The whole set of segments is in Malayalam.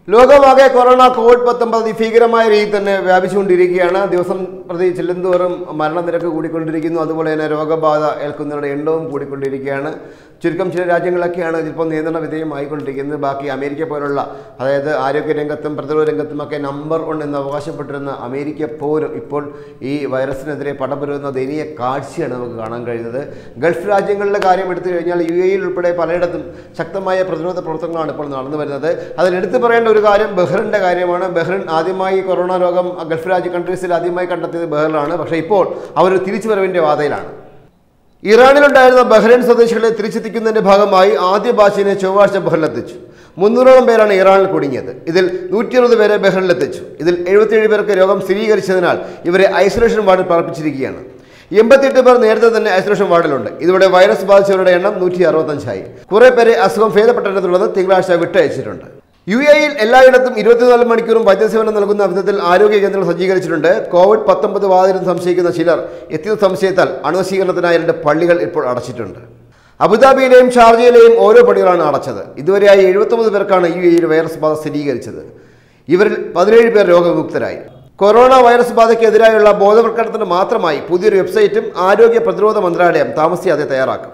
ലോകമാകെ കൊറോണ കോവിഡ് പത്തൊമ്പത് ഭീകരമായ രീതിയിൽ തന്നെ വ്യാപിച്ചുകൊണ്ടിരിക്കുകയാണ് ദിവസം പ്രതി ചെല്ലുന്തോറും മരണനിരക്ക് കൂടിക്കൊണ്ടിരിക്കുന്നു അതുപോലെ തന്നെ രോഗബാധ ഏൽക്കുന്നവരുടെ എണ്ണവും കൂടിക്കൊണ്ടിരിക്കുകയാണ് ചുരുക്കം ചില രാജ്യങ്ങളൊക്കെയാണ് ഇതിപ്പോൾ നിയന്ത്രണ വിധേയമായിക്കൊണ്ടിരിക്കുന്നത് ബാക്കി അമേരിക്ക പോലുള്ള അതായത് ആരോഗ്യ രംഗത്തും പ്രതിരോധ രംഗത്തുമൊക്കെ നമ്പർ വൺ എന്ന് അവകാശപ്പെട്ടിരുന്ന അമേരിക്ക പോലും ഇപ്പോൾ ഈ വൈറസിനെതിരെ പടപെരുന്ന ദയനീയ കാഴ്ചയാണ് നമുക്ക് കാണാൻ കഴിയുന്നത് ഗൾഫ് രാജ്യങ്ങളിലെ കാര്യം എടുത്തു കഴിഞ്ഞാൽ യു എയിൽ ഉൾപ്പെടെ പലയിടത്തും ശക്തമായ പ്രതിരോധ പ്രവർത്തനങ്ങളാണ് ഇപ്പോൾ നടന്നു വരുന്നത് അതിൽ എടുത്തു പറയേണ്ട ഒരു കാര്യം ബഹ്റിൻ്റെ കാര്യമാണ് ബഹ്റിൻ ആദ്യമായി കൊറോണ രോഗം ഗൾഫ് രാജ്യ കൺട്രീസിൽ ആദ്യമായി കണ്ടെത്തിയത് ബഹ്റിലാണ് പക്ഷേ ഇപ്പോൾ അവർ തിരിച്ചുവരവിൻ്റെ വാതയിലാണ് ഇറാനിലുണ്ടായിരുന്ന ബഹ്റൈൻ സ്വദേശികളെ തിരിച്ചെത്തിക്കുന്നതിന്റെ ഭാഗമായി ആദ്യ ബാച്ചിനെ ചൊവ്വാഴ്ച ബഹ്റിലെത്തിച്ചു മുന്നൂറോളം പേരാണ് ഇറാനിൽ കുടുങ്ങിയത് ഇതിൽ നൂറ്റി അറുപത് പേരെ ബഹ്റിലെത്തിച്ചു ഇതിൽ എഴുപത്തിയേഴ് പേർക്ക് രോഗം സ്ഥിരീകരിച്ചതിനാൽ ഇവരെ ഐസൊലേഷൻ വാർഡിൽ പാർപ്പിച്ചിരിക്കുകയാണ് എൺപത്തിയെട്ട് പേർ നേരത്തെ തന്നെ ഐസൊലേഷൻ വാർഡിലുണ്ട് ഇതോടെ വൈറസ് ബാധിച്ചവരുടെ എണ്ണം നൂറ്റി അറുപത്തഞ്ചായി കുറെ പേരെ അസുഖം ഭേദപ്പെട്ടതിനെ തുടർന്ന് തിങ്കളാഴ്ച വിട്ടയച്ചിട്ടുണ്ട് യു എയിൽ എല്ലായിടത്തും ഇരുപത്തിനാല് മണിക്കൂറും വൈദ്യസേവനം നൽകുന്ന വിധത്തിൽ ആരോഗ്യ കേന്ദ്രങ്ങൾ സജ്ജീകരിച്ചിട്ടുണ്ട് കോവിഡ് പത്തൊമ്പത് ബാധിതരെന്ന് സംശയിക്കുന്ന ചിലർ എത്തിയ സംശയത്താൽ അണുനശീകരണത്തിനായി രണ്ട് പള്ളികൾ ഇപ്പോൾ അടച്ചിട്ടുണ്ട് അബുദാബിയിലെയും ഷാർജയിലെയും ഓരോ പള്ളികളാണ് അടച്ചത് ഇതുവരെയായി എഴുപത്തൊമ്പത് പേർക്കാണ് യു എയിൽ വൈറസ് ബാധ സ്ഥിരീകരിച്ചത് ഇവരിൽ പതിനേഴ് പേർ രോഗമുക്തരായി കൊറോണ വൈറസ് ബാധയ്ക്കെതിരായുള്ള ബോധവൽക്കരണത്തിന് മാത്രമായി പുതിയൊരു വെബ്സൈറ്റും ആരോഗ്യ പ്രതിരോധ മന്ത്രാലയം താമസിയാതെ തയ്യാറാക്കും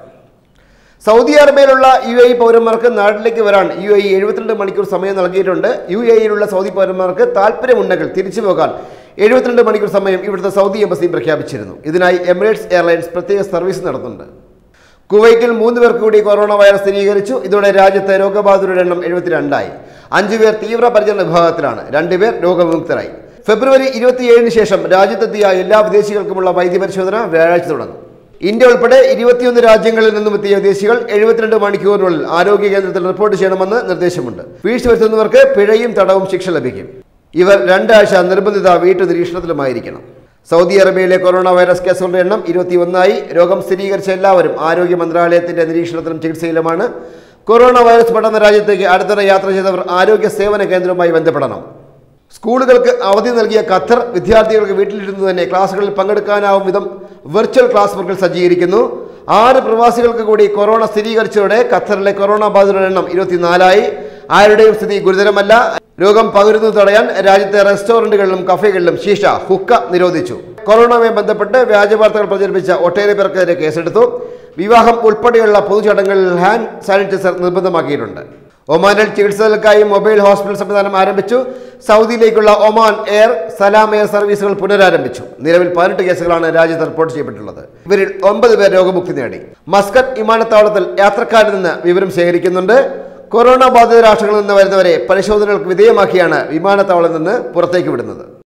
സൗദി അറേബ്യയിലുള്ള യു എ പൗരന്മാർക്ക് നാട്ടിലേക്ക് വരാൻ യു എ എഴുപത്തിരണ്ട് മണിക്കൂർ സമയം നൽകിയിട്ടുണ്ട് യു എയിലുള്ള സൗദി പൗരന്മാർക്ക് താല്പര്യമുണ്ടെങ്കിൽ തിരിച്ചു പോകാൻ എഴുപത്തിരണ്ട് മണിക്കൂർ സമയം ഇവിടുത്തെ സൗദി എംബസി പ്രഖ്യാപിച്ചിരുന്നു ഇതിനായി എമിറേറ്റ്സ് എയർലൈൻസ് പ്രത്യേക സർവീസ് നടത്തുന്നുണ്ട് കുവൈറ്റിൽ മൂന്ന് പേർക്ക് കൂടി കൊറോണ വൈറസ് സ്ഥിരീകരിച്ചു ഇതോടെ രാജ്യത്തെ രോഗബാധിതരുടെ എണ്ണം എഴുപത്തിരണ്ടായി അഞ്ചു പേർ തീവ്രപരിചരണ വിഭാഗത്തിലാണ് രണ്ടുപേർ രോഗവിമുക്തരായി ഫെബ്രുവരി ഇരുപത്തിയേഴിന് ശേഷം രാജ്യത്തെത്തിയ എല്ലാ വിദേശികൾക്കുമുള്ള വൈദ്യപരിശോധന വ്യാഴാഴ്ച തുടങ്ങും ഇന്ത്യ ഉൾപ്പെടെ ഇരുപത്തിയൊന്ന് രാജ്യങ്ങളിൽ നിന്നും എത്തിയ വിദേശികൾ എഴുപത്തിരണ്ട് മണിക്കൂറിനുള്ളിൽ ആരോഗ്യ കേന്ദ്രത്തിൽ റിപ്പോർട്ട് ചെയ്യണമെന്ന് നിർദ്ദേശമുണ്ട് വീഴ്ച വരുത്തുന്നവർക്ക് പിഴയും തടവും ശിക്ഷ ലഭിക്കും ഇവർ രണ്ടാഴ്ച നിർബന്ധിത വീട്ടു നിരീക്ഷണത്തിലുമായിരിക്കണം സൗദി അറേബ്യയിലെ കൊറോണ വൈറസ് കേസുകളുടെ എണ്ണം ഇരുപത്തിയൊന്നായി രോഗം സ്ഥിരീകരിച്ച എല്ലാവരും ആരോഗ്യ മന്ത്രാലയത്തിന്റെ നിരീക്ഷണത്തിലും ചികിത്സയിലുമാണ് കൊറോണ വൈറസ് പടർന്ന രാജ്യത്തേക്ക് അടുത്തിടെ യാത്ര ചെയ്തവർ ആരോഗ്യ സേവന കേന്ദ്രവുമായി ബന്ധപ്പെടണം സ്കൂളുകൾക്ക് അവധി നൽകിയ ഖത്തർ വിദ്യാർത്ഥികൾക്ക് വീട്ടിലിരുന്ന് തന്നെ ക്ലാസ്സുകളിൽ പങ്കെടുക്കാനാവും വിധം വെർച്വൽ ക്ലാസ് മുറികൾ സജ്ജീകരിക്കുന്നു ആറ് പ്രവാസികൾക്ക് കൂടി കൊറോണ സ്ഥിരീകരിച്ചതോടെ ഖത്തറിലെ കൊറോണ ബാധിതരുടെ എണ്ണം ഇരുപത്തിനാലായി ആരുടെയും സ്ഥിതി ഗുരുതരമല്ല രോഗം പകരുന്നത് തടയാൻ രാജ്യത്തെ റെസ്റ്റോറന്റുകളിലും കഫേകളിലും ശീഷ ഹുക്ക നിരോധിച്ചു കൊറോണയുമായി ബന്ധപ്പെട്ട് വ്യാജ വാർത്തകൾ പ്രചരിപ്പിച്ച ഒട്ടേറെ പേർക്കെതിരെ കേസെടുത്തു വിവാഹം ഉൾപ്പെടെയുള്ള പൊതുചടങ്ങുകളിൽ ഹാൻഡ് സാനിറ്റൈസർ നിർബന്ധമാക്കിയിട്ടുണ്ട് ഒമാനിൽ ചികിത്സകൾക്കായി മൊബൈൽ ഹോസ്പിറ്റൽ സംവിധാനം ആരംഭിച്ചു സൗദിയിലേക്കുള്ള ഒമാൻ എയർ സലാം എയർ സർവീസുകൾ പുനരാരംഭിച്ചു നിലവിൽ പതിനെട്ട് കേസുകളാണ് രാജ്യത്ത് റിപ്പോർട്ട് ചെയ്യപ്പെട്ടുള്ളത് ഇവരിൽ ഒമ്പത് പേർ രോഗമുക്തി നേടി മസ്കറ്റ് വിമാനത്താവളത്തിൽ യാത്രക്കാരിൽ നിന്ന് വിവരം ശേഖരിക്കുന്നുണ്ട് കൊറോണ ബാധിത രാഷ്ട്രങ്ങളിൽ നിന്ന് വരുന്നവരെ പരിശോധനകൾക്ക് വിധേയമാക്കിയാണ് വിമാനത്താവളത്തിൽ നിന്ന് പുറത്തേക്ക് വിടുന്നത്